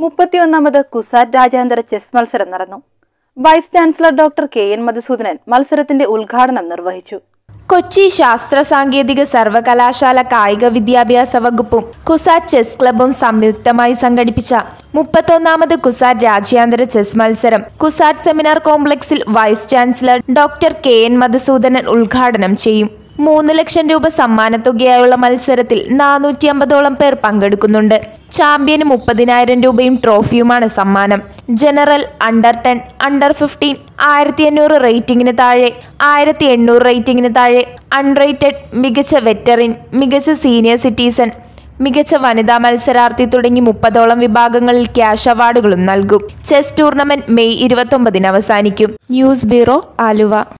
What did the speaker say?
മുപ്പത്തിയൊന്നാമത് കുസാറ്റ് രാജ്യാന്തര ചെസ് മത്സരം നടന്നു vice chancellor doctor K N Madhusudanan മത്സരത്തിന്റെ ഉദ്ഘാടനം നിർവഹിച്ചു കൊച്ചി ശാസ്ത്ര സാങ്കേതിക സർവകലാശാല കായിക വിദ്യാഭ്യാസ വകുപ്പും കുസാറ്റ് ചെസ് ക്ലബും സംയുക്തമായി സംഘടിപ്പിച്ച മുപ്പത്തൊന്നാമത് കുസാറ്റ് രാജ്യാന്തര ചെസ് മത്സരം കുസാറ്റ് സെമിനാർ കോംപ്ലക്സിൽ vice chancellor doctor K N Madhusudanan ഉദ്ഘാടനം ചെയ്യും മൂന്ന് ലക്ഷം രൂപ സമ്മാനത്തുകയായുള്ള മത്സരത്തിൽ നാനൂറ്റി അമ്പതോളം പേർ പങ്കെടുക്കുന്നുണ്ട് ചാമ്പ്യന് മുപ്പതിനായിരം രൂപയും ട്രോഫിയുമാണ് സമ്മാനം general under ten under fifteen ആയിരത്തി അഞ്ഞൂറ് റേറ്റിംഗിന് താഴെ ആയിരത്തി എണ്ണൂറ് റേറ്റിംഗിന് താഴെ അൺറേറ്റഡ് മികച്ച വെറ്ററിൻ മികച്ച സീനിയർ സിറ്റിസൺ മികച്ച വനിതാ മത്സരാർത്ഥി തുടങ്ങി മുപ്പതോളം വിഭാഗങ്ങളിൽ ക്യാഷ് അവാർഡുകളും നൽകും ചെസ് ടൂർണമെന്റ് മെയ് ഇരുപത്തൊമ്പതിന് അവസാനിക്കും ന്യൂസ് ബ്യൂറോ ആലുവ